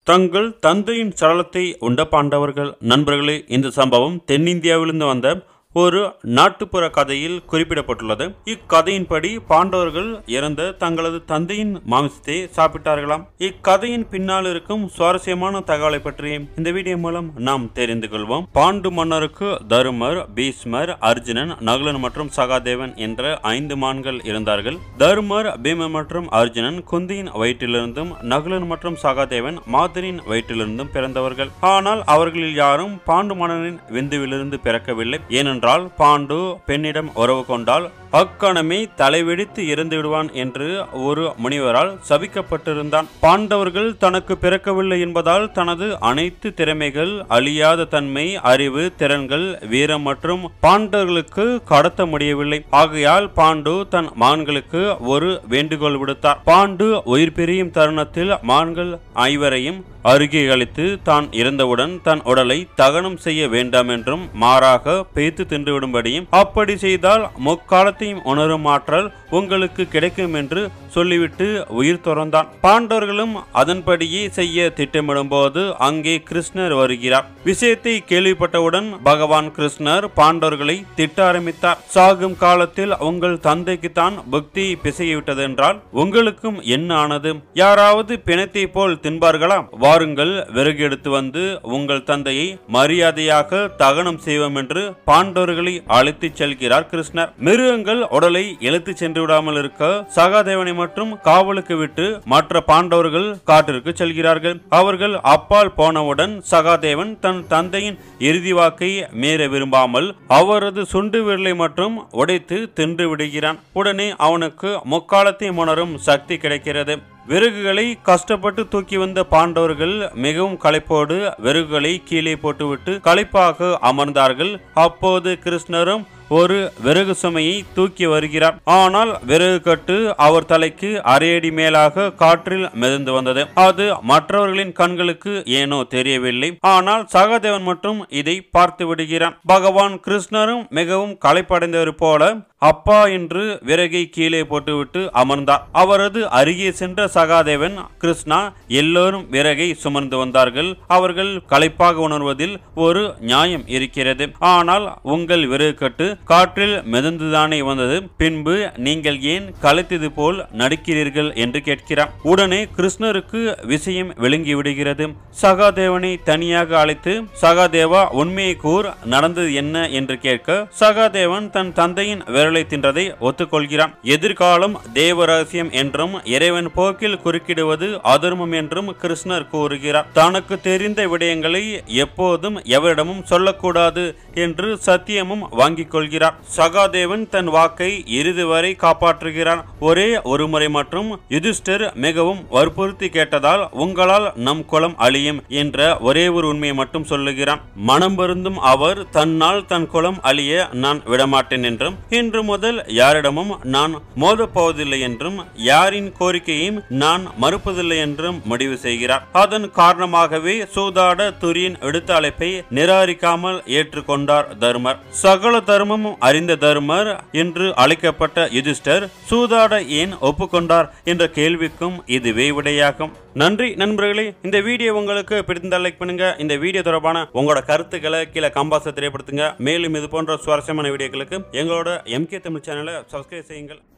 தங்கள் தந்தையின் சடலத்தை உண்ட பாண்டவர்கள் நண்பர்களே இந்த சம்பவம் தென்னிந்தியாவிலிருந்து வந்த ஒரு நாட்டுப்புற கதையில் குறிப்பிடப்பட்டுள்ளது இக்கதையின்படி பாண்டவர்கள் இறந்த தங்களது தந்தையின் மாமிசத்தை சாப்பிட்டார்களாம் இக்கதையின் பின்னால் இருக்கும் சுவாரஸ்யமான தகவலை பற்றி இந்த வீடியோ மூலம் நாம் தெரிந்து கொள்வோம் பாண்டு மன்னருக்கு தருமர் பீஷ்மர் அர்ஜுனன் நகுலன் மற்றும் சகாதேவன் என்ற ஐந்து மான்கள் இருந்தார்கள் தருமர் பீமன் மற்றும் அர்ஜுனன் குந்தியின் வயிற்றிலிருந்தும் நகுலன் மற்றும் சகாதேவன் மாதிரியின் வயிற்றிலிருந்தும் பிறந்தவர்கள் ஆனால் அவர்களில் யாரும் பாண்டு மன்னனின் விந்துவிலிருந்து பிறக்கவில்லை ஏனென்றால் பாண்டு பெண்ணிடம் உறவு கொண்டால் அக்கணமே தலைவெடித்து இறந்து விடுவான் என்று ஒரு முனிவரால் சபிக்கப்பட்டிருந்தான் பாண்டவர்கள் தனக்கு பிறக்கவில்லை என்பதால் தனது அனைத்து திறமைகள் அழியாத தன்மை அறிவு திறன்கள் வீரம் மற்றும் பாண்டவர்களுக்கு கடத்த முடியவில்லை ஆகையால் பாண்டு தன் மான்களுக்கு ஒரு வேண்டுகோள் விடுத்தார் பாண்டு உயிர் பிரியும் தருணத்தில் மான்கள் ஐவரையும் அருகே அளித்து தான் இறந்தவுடன் தன் உடலை தகனம் செய்ய வேண்டாம் என்றும் மாறாக பேய்த்து தின்றுவிடும்படியும் அப்படி செய்தால் முக்காலத்தையும் உணரும் ஆற்றல் உங்களுக்கு கிடைக்கும் என்று சொல்லிவிட்டு உயிர் துறந்தான் பாண்டவர்களும் அதன்படியே செய்ய திட்டமிடும் போது அங்கே கிருஷ்ணர் வருகிறார் விஷயத்தை கேள்விப்பட்டவுடன் பகவான் கிருஷ்ணர் பாண்டவர்களை திட்ட ஆரம்பித்தார் சாகும் காலத்தில் உங்கள் தந்தைக்கு தான் புக்தி பிசைவிட்டது என்றால் உங்களுக்கும் என்ன ஆனது யாராவது பிணத்தை போல் தின்பார்களா வாருங்கள் விறகு எடுத்து வந்து உங்கள் தந்தையை மரியாதையாக தகனம் செய்வோம் என்று பாண்டவர்களை அழைத்துச் செல்கிறார் கிருஷ்ணர் மிருகங்கள் உடலை இழுத்து சென்று விடாமல் இருக்க சகாதேவனை மற்றும் காவலுக்கு விட்டு மற்ற பாண்டவர்கள் காட்டிற்கு செல்கிறார்கள் அவர்கள் அப்பால் போனவுடன் சகாதேவன் தன் தந்தையின் இறுதி வாக்கை மீற விரும்பாமல் அவரது சுண்டு விரலை மற்றும் உடைத்து தின்று விடுகிறான் உடனே அவனுக்கு முக்காலத்தை உணரும் சக்தி கிடைக்கிறது விறகுகளை கஷ்டப்பட்டு தூக்கி வந்த பாண்டவர்கள் மிகவும் களைப்போடு விறகுகளை கீழே போட்டுவிட்டு களைப்பாக அமர்ந்தார்கள் அப்போது கிருஷ்ணரும் ஒரு விறகு சுமையை தூக்கி வருகிறார் ஆனால் விறகு கட்டு அவர் தலைக்கு அரையடி மேலாக காற்றில் மிதந்து வந்தது அது மற்றவர்களின் கண்களுக்கு ஏனோ தெரியவில்லை ஆனால் சகாதேவன் மட்டும் இதை பார்த்து விடுகிறான் பகவான் கிருஷ்ணரும் மிகவும் களைப்படைந்தவர் போல அப்பா என்று விறகை கீழே போட்டுவிட்டு அமர்ந்தார் அவரது அருகே சென்ற சகாதேவன் கிருஷ்ணா எல்லோரும் விறகை சுமந்து வந்தார்கள் அவர்கள் களைப்பாக உணர்வதில் ஒரு நியாயம் இருக்கிறது ஆனால் உங்கள் விறகு கட்டு காற்றில் மிதந்துதானே வந்தது பின்பு நீங்கள் ஏன் களைத்தது போல் நடிக்கிறீர்கள் என்று கேட்கிறார் உடனே கிருஷ்ணருக்கு விஷயம் விளங்கி விடுகிறது சகாதேவனை தனியாக அழைத்து சகாதேவா உண்மையை கூர் நடந்தது என்ன என்று கேட்க சகாதேவன் தன் தந்தையின் விரலை தின்றதை ஒத்துக்கொள்கிறான் எதிர்காலம் தேவ ரகசியம் என்றும் இறைவன் போக்கில் குறுக்கிடுவது அதர்மம் என்றும் கிருஷ்ணர் கூறுகிறார் தனக்கு தெரிந்த விடயங்களை எப்போதும் எவரிடமும் சொல்லக்கூடாது என்று சத்தியமும் வாங்கிக் கொள்கிறார் சகாதேவன் தன் வாக்கை இறுதி வரை காப்பாற்றுகிறான் ஒரே ஒரு முறை மற்றும் யுதிஷ்டர் மிகவும் வற்புறுத்தி கேட்டதால் உங்களால் நம் குலம் அழியும் என்ற ஒரே ஒரு உண்மையை மட்டும் சொல்லுகிறான் மனம் வருந்தும் அவர் தன்னால் தன் குலம் அழிய நான் விடமாட்டேன் என்றும் இன்று முதல் யாரிடமும் நான் மோதப்போவதில்லை என்றும் யாரின் கோரிக்கையும் நான் மறுப்பதில்லை என்றும் முடிவு செய்கிறார் அதன் காரணமாகவே சூதாட துரியின் விடுத்த அழைப்பை நிராகரிக்காமல் ஏற்றுக்கொண்டார் தர்மர் சகல தர்மமும் அறிந்த தர்மர் என்று அழைக்கப்பட்ட யுதிஷ்டர் சூதாட ஏன் ஒப்புக்கொண்டார் என்ற கேள்விக்கும் இதுவே விடையாகும் நன்றி நண்பர்களே இந்த வீடியோ உங்களுக்கு பிடித்திருந்தால் லைக் பண்ணுங்க இந்த வீடியோ தொடர்பான உங்களோட கருத்துக்களை கீழே கம்பாச தெரியப்படுத்துங்க மேலும் இது போன்ற சுவாரஸ்யமான வீடியோக்களுக்கு எங்களோட எம்கே தமிழ் சேனலை சப்ஸ்கிரைப் செய்யுங்கள்